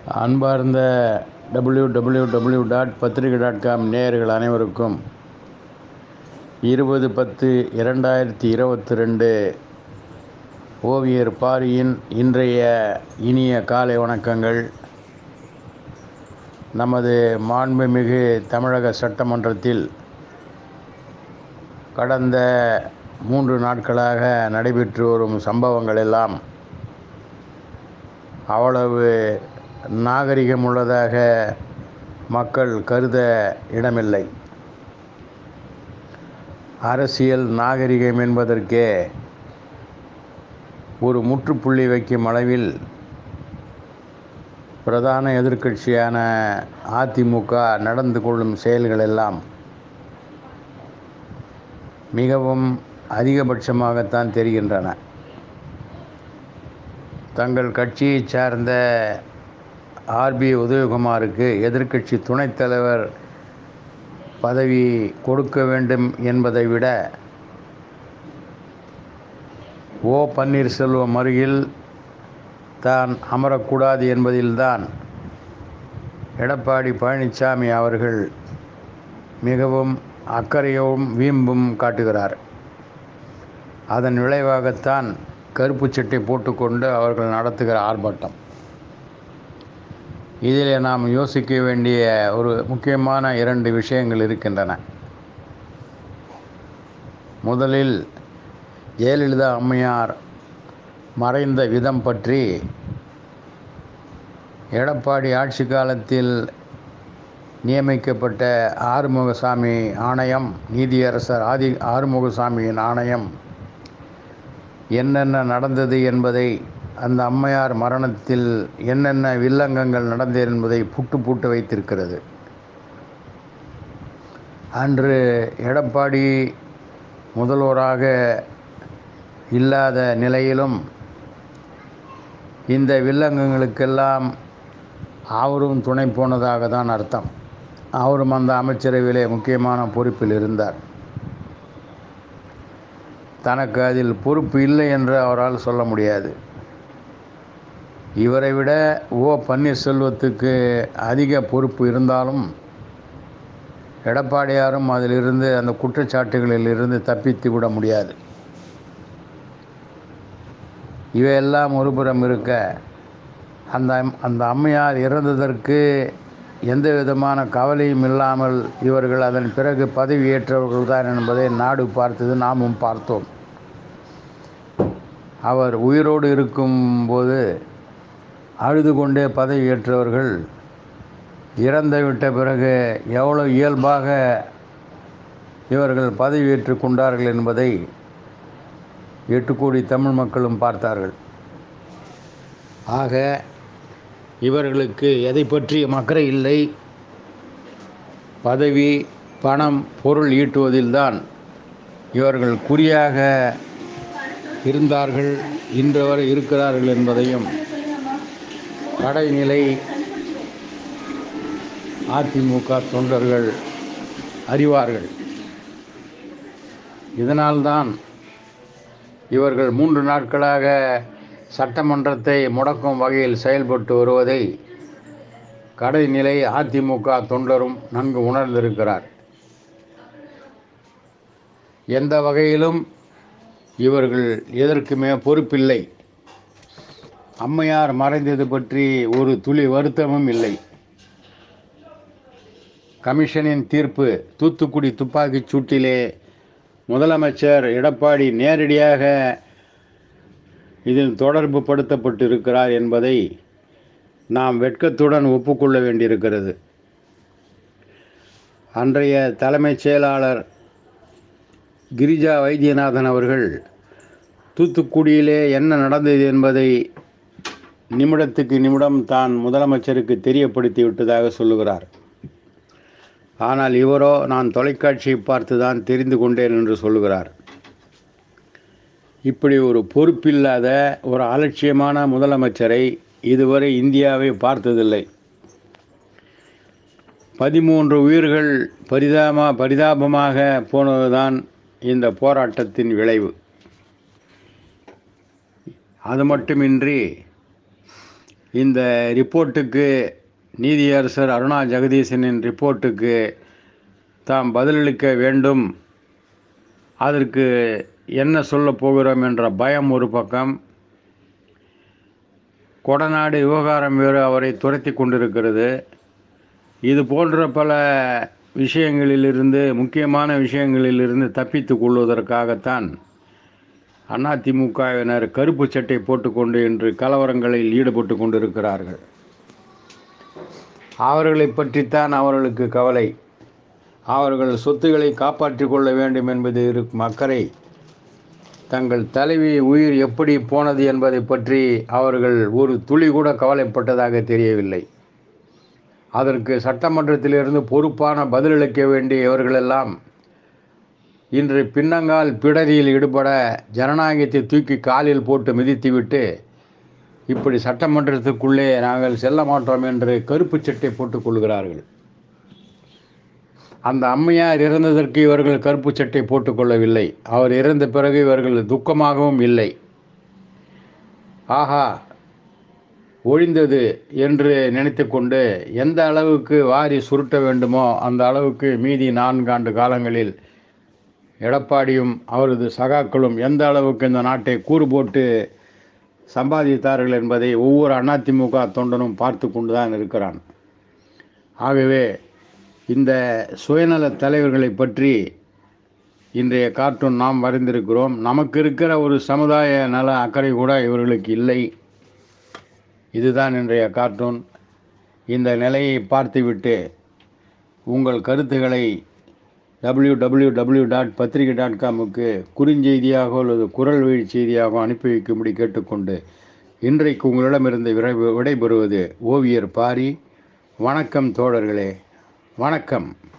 அன்பார்ந்த W W W dot பத்திரிகை dot com நேயர்கள் அனைவருக்கும் இருபது பத்து இரண்டாயிரத்தி இருபத்தி ரெண்டு ஓவியர் பாரியின் இன்றைய இனிய காலை வணக்கங்கள் நமது மாண்புமிகு தமிழக சட்டமன்றத்தில் கடந்த மூன்று நாட்களாக நடைபெற்று வரும் சம்பவங்கள் எல்லாம் அவ்வளவு நாகரிகமுள்ளதாக மக்கள் கருத இடமில்லை அரசியல் நாகரிகம் என்பதற்கே ஒரு முற்றுப்புள்ளி வைக்கும் அளவில் பிரதான எதிர்க்கட்சியான அதிமுக நடந்து கொள்ளும் செயல்கள் எல்லாம் மிகவும் அதிகபட்சமாகத்தான் தெரிகின்றன தங்கள் கட்சியை சார்ந்த ஆர்பி உதயகுமாருக்கு எதிர்க்கட்சி துணைத் தலைவர் பதவி கொடுக்க வேண்டும் என்பதை விட ஓ பன்னீர்செல்வம் அருகில் தான் அமரக்கூடாது என்பதில்தான் எடப்பாடி பழனிசாமி அவர்கள் மிகவும் அக்கறையும் வீம்பும் காட்டுகிறார் அதன் விளைவாகத்தான் கருப்பு சட்டை போட்டுக்கொண்டு அவர்கள் நடத்துகிற ஆர்ப்பாட்டம் இதில் நாம் யோசிக்க வேண்டிய ஒரு முக்கியமான இரண்டு விஷயங்கள் இருக்கின்றன முதலில் ஜெயலலிதா அம்மையார் மறைந்த விதம் பற்றி எடப்பாடி ஆட்சி காலத்தில் நியமிக்கப்பட்ட ஆறுமுகசாமி ஆணையம் நீதியரசர் ஆதி ஆறுமுகசாமியின் ஆணையம் என்னென்ன நடந்தது என்பதை அந்த அம்மையார் மரணத்தில் என்னென்ன வில்லங்கங்கள் நடந்தது என்பதை புட்டு புட்டு வைத்திருக்கிறது அன்று எடப்பாடி முதல்வராக இல்லாத நிலையிலும் இந்த வில்லங்கங்களுக்கெல்லாம் அவரும் துணை போனதாக தான் அர்த்தம் அவரும் அந்த அமைச்சரவையிலே முக்கியமான பொறுப்பில் இருந்தார் தனக்கு அதில் பொறுப்பு இல்லை என்று அவரால் சொல்ல முடியாது இவரை விட ஓ பன்னீர்செல்வத்துக்கு அதிக பொறுப்பு இருந்தாலும் எடப்பாடியாரும் அதிலிருந்து அந்த குற்றச்சாட்டுகளில் இருந்து தப்பித்து விட முடியாது இவையெல்லாம் ஒருபுறம் இருக்க அந்த அந்த அம்மையார் இறந்ததற்கு எந்த விதமான கவலையும் இல்லாமல் இவர்கள் அதன் பிறகு பதவி ஏற்றவர்கள் தான் என்பதை நாடு பார்த்தது நாமும் பார்த்தோம் அவர் உயிரோடு இருக்கும்போது அழுது கொண்டே பதவி ஏற்றவர்கள் இறந்து விட்ட பிறகு எவ்வளோ இயல்பாக இவர்கள் பதவியேற்று கொண்டார்கள் என்பதை எட்டு கோடி தமிழ் மக்களும் பார்த்தார்கள் ஆக இவர்களுக்கு எதை பற்றியும் அக்கறை இல்லை பதவி பணம் பொருள் ஈட்டுவதில்தான் இவர்கள் குறியாக இருந்தார்கள் இன்று வரை இருக்கிறார்கள் என்பதையும் கடைநிலை அதிமுக தொண்டர்கள் அறிவார்கள் இதனால்தான் இவர்கள் மூன்று நாட்களாக சட்டமன்றத்தை முடக்கும் வகையில் செயல்பட்டு வருவதை கடைநிலை அதிமுக தொண்டரும் நன்கு உணர்ந்திருக்கிறார் எந்த வகையிலும் இவர்கள் எதற்குமே பொறுப்பில்லை அம்மையார் மறைந்தது பற்றி ஒரு துளி வருத்தமும் இல்லை கமிஷனின் தீர்ப்பு தூத்துக்குடி துப்பாக்கிச் சூட்டிலே முதலமைச்சர் எடப்பாடி நேரடியாக இதில் தொடர்பு படுத்தப்பட்டிருக்கிறார் என்பதை நாம் வெட்கத்துடன் ஒப்புக்கொள்ள வேண்டியிருக்கிறது அன்றைய தலைமைச் செயலாளர் கிரிஜா வைத்தியநாதன் அவர்கள் தூத்துக்குடியிலே என்ன நடந்தது என்பதை நிமிடத்துக்கு நிமிடம் தான் முதலமைச்சருக்கு தெரியப்படுத்தி விட்டதாக சொல்லுகிறார் ஆனால் இவரோ நான் தொலைக்காட்சியை பார்த்து தான் தெரிந்து கொண்டேன் என்று சொல்லுகிறார் இப்படி ஒரு பொறுப்பில்லாத ஒரு அலட்சியமான முதலமைச்சரை இதுவரை இந்தியாவை பார்த்ததில்லை பதிமூன்று உயிர்கள் பரிதாப பரிதாபமாக போனதுதான் இந்த போராட்டத்தின் விளைவு அது மட்டுமின்றி இந்த ரிப்போர்ட்டுக்கு நீதியரசர் அருணா ஜெகதீசனின் ரிப்போர்ட்டுக்கு தாம் பதிலளிக்க வேண்டும் அதற்கு என்ன சொல்லப் போகிறோம் என்ற பயம் ஒரு பக்கம் கொடநாடு விவகாரம் வேறு அவரை துரத்தி கொண்டிருக்கிறது இது போன்ற பல விஷயங்களிலிருந்து முக்கியமான விஷயங்களிலிருந்து தப்பித்து கொள்வதற்காகத்தான் அதிமுகவினர் கருப்பு சட்டை போட்டுக்கொண்டு இன்று கலவரங்களில் ஈடுபட்டு கொண்டிருக்கிறார்கள் அவர்களை பற்றித்தான் அவர்களுக்கு கவலை அவர்கள் சொத்துக்களை காப்பாற்றிக் கொள்ள வேண்டும் என்பது இருக்கும் அக்கறை தங்கள் தலைவி உயிர் எப்படி போனது என்பதை பற்றி அவர்கள் ஒரு துளி கூட கவலைப்பட்டதாக தெரியவில்லை அதற்கு சட்டமன்றத்திலிருந்து பொறுப்பான பதிலளிக்க வேண்டிய இவர்களெல்லாம் இன்று பின்னங்கால் பிடரியில் ஈடுபட ஜனநாயகத்தை தூக்கி காலில் போட்டு மிதித்துவிட்டு இப்படி சட்டமன்றத்துக்குள்ளே நாங்கள் செல்ல மாட்டோம் என்று கருப்பு சட்டை போட்டுக் கொள்கிறார்கள் அந்த அம்மையார் இறந்ததற்கு இவர்கள் கருப்பு சட்டை போட்டுக்கொள்ளவில்லை அவர் இறந்த பிறகு இவர்கள் துக்கமாகவும் இல்லை ஆஹா ஒழிந்தது என்று நினைத்து கொண்டு எந்த அளவுக்கு வாரி சுருட்ட வேண்டுமோ அந்த அளவுக்கு மீதி நான்காண்டு காலங்களில் எடப்பாடியும் அவரது சகாக்களும் எந்த அளவுக்கு இந்த நாட்டை கூறு போட்டு சம்பாதித்தார்கள் என்பதை ஒவ்வொரு அதிமுக தொண்டனும் பார்த்து கொண்டு தான் இருக்கிறான் ஆகவே இந்த சுயநல தலைவர்களை பற்றி இன்றைய கார்ட்டூன் நாம் வரைந்திருக்கிறோம் நமக்கு இருக்கிற ஒரு சமுதாய நல அக்கறை கூட இவர்களுக்கு இல்லை இதுதான் இன்றைய கார்ட்டூன் இந்த நிலையை பார்த்துவிட்டு உங்கள் கருத்துக்களை டபிள்யூ டபிள்யூ டபிள்யூ டாட் பத்திரிகை டாட் காமுக்கு குறுஞ்செய்தியாக அல்லது குரல் வழி செய்தியாக அனுப்பி வைக்கும்படி கேட்டுக்கொண்டு இன்றைக்கு உங்களிடமிருந்து விரை விடைபெறுவது ஓவியர் பாரி வணக்கம் தோழர்களே வணக்கம்